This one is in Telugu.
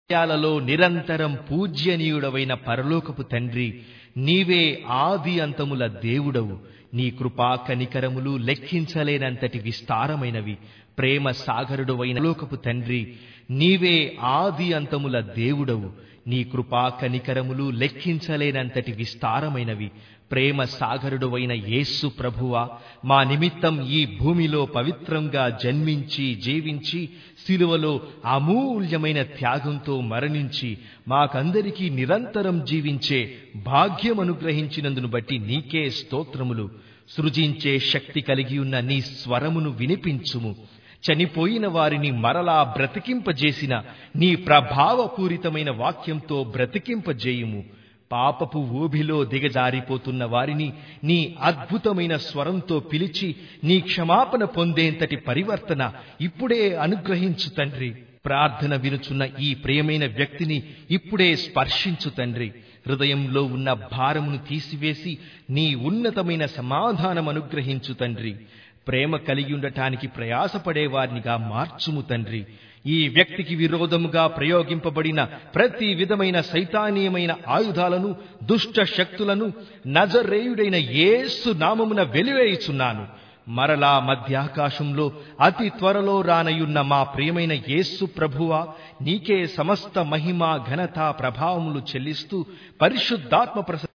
హృదయాలలో నిరంతరం పూజ్యనీయుడవైన పరలోకపు తండ్రి నీవే ఆది అంతముల దేవుడవు నీ కృపా కనికరములు లెక్కించలేనంతటి విస్తారమైనవి ప్రేమ సాగరుడవైన లోకపు తండ్రి నీవే ఆది అంతముల దేవుడవు నీ కృపా కనికరములు లెక్కించలేనంతటి విస్తారమైనవి ప్రేమ సాగరుడువైన యేస్సు ప్రభువా మా నిమిత్తం ఈ భూమిలో పవిత్రంగా జన్మించి జీవించి శిలువలో అమూల్యమైన త్యాగంతో మరణించి మాకందరికీ నిరంతరం జీవించే భాగ్యం అనుగ్రహించినందును బట్టి నీకే స్తోత్రములు సృజించే శక్తి కలిగి ఉన్న నీ స్వరమును వినిపించుము చనిపోయిన వారిని మరలా బ్రతికింపజేసిన నీ ప్రభావపూరితమైన వాక్యంతో బ్రతికింపజేయుము పాపపు ఊబిలో దిగజారిపోతున్న వారిని నీ అద్భుతమైన స్వరంతో పిలిచి నీ క్షమాపణ పొందేంతటి పరివర్తన ఇప్పుడే అనుగ్రహించు తండ్రి ప్రార్థన వినుచున్న ఈ ప్రియమైన వ్యక్తిని ఇప్పుడే స్పర్శించు తండ్రి హృదయంలో ఉన్న భారమును తీసివేసి నీ ఉన్నతమైన సమాధానం అనుగ్రహించు తండ్రి ప్రేమ కలిగి ఉండటానికి ప్రయాసపడే వారినిగా మార్చుము తండ్రి ఈ వ్యక్తికి విరోధముగా ప్రయోగింపబడిన ప్రతి విధమైన సైతానీయమైన ఆయుధాలను దుష్ట శక్తులను నజరేయుడైన యేసు నామమున వెలివేయుచున్నాను మరలా మధ్యాకాశంలో అతి త్వరలో రానయున్న మా ప్రియమైన యేసు ప్రభువా నీకే సమస్త మహిమ ఘనత ప్రభావములు చెల్లిస్తూ పరిశుద్ధాత్మ ప్రస